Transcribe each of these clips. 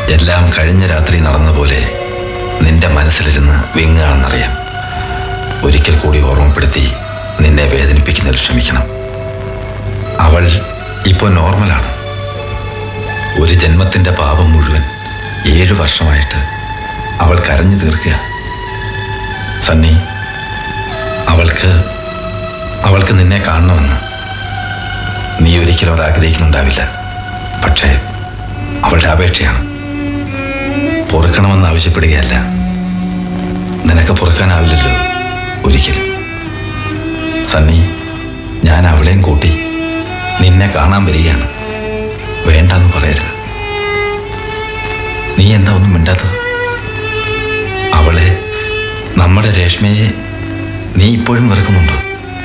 എല്ലാം കഴിഞ്ഞ രാത്രി നടന്ന പോലെ നിന്റെ മനസ്സിലിരുന്ന് വിങ്ങാണെന്നറിയാം ഒരിക്കൽ കൂടി ഓർമ്മപ്പെടുത്തി നിന്നെ വേദനിപ്പിക്കുന്നതിൽ ക്ഷമിക്കണം അവൾ ഇപ്പോൾ നോർമലാണ് ഒരു ജന്മത്തിൻ്റെ പാപം മുഴുവൻ ഏഴ് വർഷമായിട്ട് അവൾ കരഞ്ഞു തീർക്കുക സണ്ണി അവൾക്ക് അവൾക്ക് നിന്നെ കാണണമെന്ന് നീ ഒരിക്കലും അത് ആഗ്രഹിക്കുന്നുണ്ടാവില്ല പക്ഷേ അവളുടെ അപേക്ഷയാണ് പൊറുക്കണമെന്ന് ആവശ്യപ്പെടുകയല്ല നിനക്ക് പൊറുക്കാനാവില്ലല്ലോ ഒരിക്കലും സണ്ണി ഞാൻ അവളെയും കൂട്ടി നിന്നെ കാണാൻ വരികയാണ് വേണ്ടെന്ന് പറയരുത് നീ എന്താ ഒന്നും മിണ്ടാത്തത് അവളെ നമ്മുടെ രേഷ്മയെ നീ ഇപ്പോഴും വെറുക്കുന്നുണ്ടോ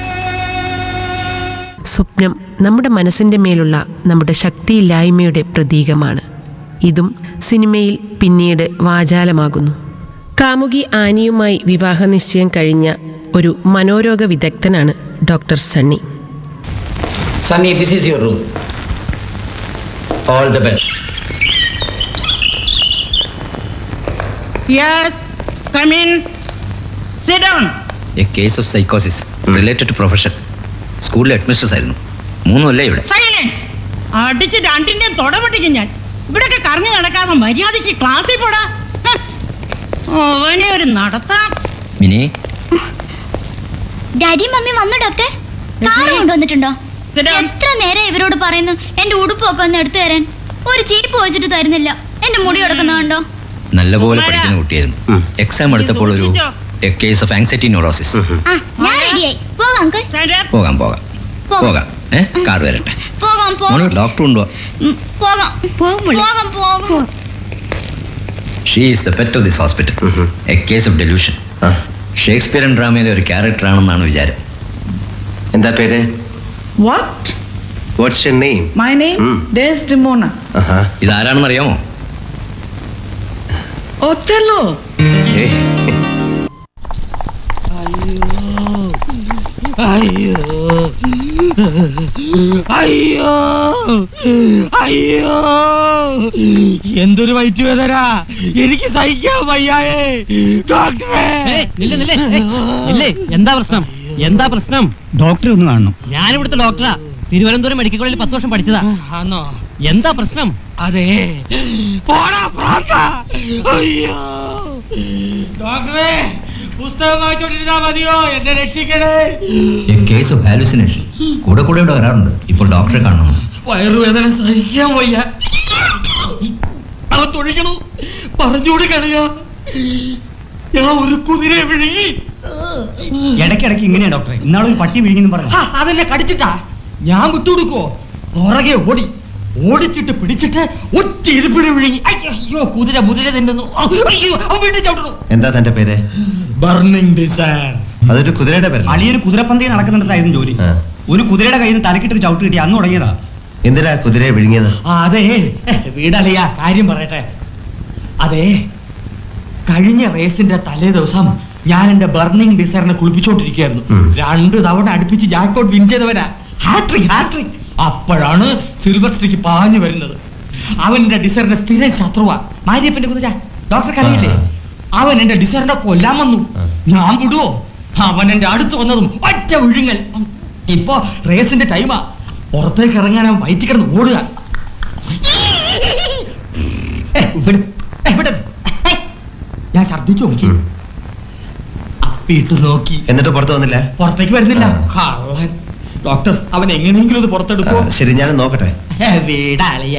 സ്വപ്നം നമ്മുടെ മനസ്സിൻ്റെ മേലുള്ള നമ്മുടെ ശക്തിയില്ലായ്മയുടെ പ്രതീകമാണ് ഇതും സിനിമയിൽ പിന്നീട് വാചാലമാകുന്നു കാമുകി ആനിയുമായി വിവാഹ നിശ്ചയം കഴിഞ്ഞ ഒരു മനോരോഗ വിദഗ്ധനാണ് doctor Sunny Sunny, this is your room. All the best. Yes, come in. Sit down. A case of സൈക്കോസിസ് റിലേറ്റഡ് ടു പ്രൊഫഷൻ സ്കൂളിലെ അഡ്മിനിസ്ട്രേഴ്സ് ആയിരുന്നു മൂന്നും അല്ലേ ഇവിടെ Silence. അടിച്ച് രണ്ടിന്റെയും തുടപൊട്ടിക്കും ഞാൻ ഇവിടൊക്കെ കറങ്ങി നടക്കാതെ മര്യാദയ്ക്ക് ക്ലാസ്സിൽ പോടാ ഹ്. അവനെ ഒരു നടത്താം മിനി ഡാഡി മമ്മി വന്നു ഡോക്ടർ കാറ് കൊണ്ടുവന്നിട്ടുണ്ടോ Sit down. എത്ര നേരം ഇവരോട് പറയുന്നു എന്റെ ഉടുപ്പൊക്കെ ഒന്ന് എടുത്തു തരാൻ ഒരു ചീപ്പ് വെച്ചിട്ട് തരുന്നില്ല എന്റെ മുടി കിടക്കുന്ന കണ്ടോ നല്ലപോലെ ഉമ്മാരാ. പഠിക്കുന്ന കുട്ടിയായിരുന്നു എക്സാം എടുത്തപ്പോൾ ഒരു a case of anxiety neurosis ആ ഞാൻ റെഡിയായി പോകാം അങ്കിൾ Stand up. പോകാം പോകാം പോകാം. പോകാം ഏ കാർ വരട്ടെ പോകാം മോള് പോകാം ഡോക്ടർ ഉണ്ടോ ഉം, പോകാം പോകാം പോകാം she is the pet of this hospital a case of delusion Shakespearean ഡ്രാമയിലെ ഒരു ക്യാരക്ടറാണെന്നാണ് വിചാരം എന്താ പേര് What? What's your name My name? Hmm. Desdemona. ഇതാരാണെന്ന് അറിയാമോ Othello. അയ്യോ അയ്യോ എന്തൊരു വയറ്റ് വേദന എനിക്ക് സഹിക്കാൻ വയ്യായേ ഡോക്ടറെ എന്താ പ്രശ്നം എന്താ പ്രശ്നം ഡോക്ടറെ ഒന്ന് കാണണം ഞാൻ ഇവിടുത്തെ ഡോക്ടറാ തിരുവനന്തപുരം മെഡിക്കൽ കോളേജിൽ പത്ത് വർഷം പഠിച്ചതാ ആന്നോ എന്താ പ്രശ്നം അതെ പോടാ പ്രാന്ത അയ്യോ ഡോക്ടറെ പുസ്തകം വായിച്ചോണ്ടിരുന്നാ മതിയോ എന്നെ രക്ഷിക്കണേ എ കേസ് ഓഫ് ഹാലുസിനേഷൻ കൂടെ കൂടെ ഇവിടെ വരാറുണ്ട് ഇപ്പോൾ ഡോക്ടറെ കാണണം വയറുവേദന സഹിക്കാൻ വയ്യ അവൻ തൊഴിക്കണു പറഞ്ഞുകൂടി കളയാ ഞാൻ ഒരു കുതിരയെ വിഴുങ്ങി ഇടയ്ക്കിടയ്ക്ക് ഇങ്ങനെയാ ഡോക്ടറെ ഇന്നാളൊരു പട്ടി വിഴുങ്ങി പറഞ്ഞു ആ, അതെന്നെ കടിച്ചിട്ടാ ഞാൻ വിട്ടുകൊടുക്കോ പുറകെ ഓടി ഓടിച്ചിട്ട് പിടിച്ചിട്ട് ഒറ്റ ഇരിപ്പിടി വിഴുങ്ങി അയ്യോ, അയ്യോ കുതിര കുതിര തിന്നുന്നു അയ്യോ അവൻ വീട്ടിൽ ചവിട്ടുന്നു എന്താ തന്റെ പേര് ബർണിംഗ് ഡിസൈർ അതൊരു കുതിരയുടെ പേര് അളിയൊരു കുതിരപ്പന്തയെ നടക്കുന്നുണ്ടായിരുന്നു ജോലി ആ. ഒരു കുതിരയുടെ കയ്യിൽ നിന്ന് തലക്കിട്ടൊരു ചവിട്ട് കിട്ടി അന്ന് തുടങ്ങിയതാ എന്തിനാ കുതിരയെ വിഴുങ്ങിയത് അതെ വീടലയ കാര്യം പറയട്ടെ അതെ കഴിഞ്ഞ റേസിന്റെ തലേ ദിവസം ഞാൻ എന്റെ ബർണിംഗ് ഡിസൈറിനെ കുളിപ്പിച്ചോണ്ടിരിക്കുകയായിരുന്നു ഉം. രണ്ട് തവണ അടുപ്പിച്ച് ജാക്ക്പോട്ട് വിൻ ചെയ്തവനാ ഹാട്രിക് ഹാട്രിക് അപ്പോഴാണ് സിൽവർ സ്ട്രിക്ക് പാഞ്ഞു വരുന്നത് അവന്റെ ഡിസൈറിന്റെ സ്ഥിരം ശത്രുവാ മാരിയപ്പന്റെ കുതിര ഡോക്ടർ കറിയില്ലേ ആ. അവൻ എന്റെ ഡിസൈറിനെ കൊല്ലാൻ വന്നു ഞാൻ വിടുവോ അവൻ എന്റെ അടുത്ത് വന്നതും ഒറ്റ വിഴുങ്ങൽ ഇപ്പൊ റേസിന്റെ ടൈമാ പുറത്തേക്ക് ഇറങ്ങാൻ അവൻ വയറ്റി കിടന്ന് ഓടുക ഏ, ഇവിടെ, ഏ, ഇവിടെ. ഏ, ഞാൻ ഛർദ്ദിച്ചു നോക്കി ഉം. അപ്പിട്ട് നോക്കി എന്നിട്ട് പുറത്ത് വന്നില്ല പുറത്തേക്ക് വരുന്നില്ല ആ. കള്ളൻ ഡോക്ടർ അവൻ എങ്ങനെയെങ്കിലും ഇത് ആ, പുറത്തെടുക്കോ ശരി ഞാൻ നോക്കട്ടെ വീടാളിയ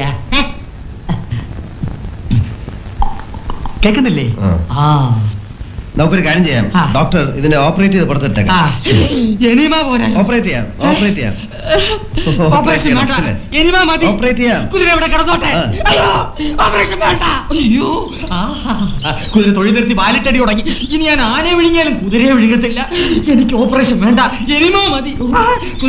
കേക്കുന്നില്ലേ ആ. ആ നമുക്കൊരു കാര്യം ചെയ്യാം ആ. ഡോക്ടർ ഇതിനെ ഓപ്പറേറ്റ് ചെയ്ത് ആ പുറത്തെടുത്തേക്കാം എനിമ പോരാ ഓപ്പറേറ്റ് ചെയ്യാം ഓപ്പറേറ്റ് ചെയ്യാം ഓപ്പറേഷൻ ചെയ്യാം, വേണ്ട അല്ലേ? എനിമ മതി ഓപ്പറേറ്റ് ചെയ്യാം കുതിര ഇവിടെ കിടന്നോട്ടെ ആ. അയ്യോ ഓപ്പറേഷൻ വേണ്ട അയ്യോ ആഹാ. കുതിര തൊഴിൽ നിർത്തി വാലിട്ടടി തുടങ്ങി ഇനി ഞാൻ ആനയെ വിഴുങ്ങിയാലും കുതിരയെ വിഴുങ്ങത്തില്ല എനിക്ക് ഓപ്പറേഷൻ വേണ്ട എനിമ മതി കുതിര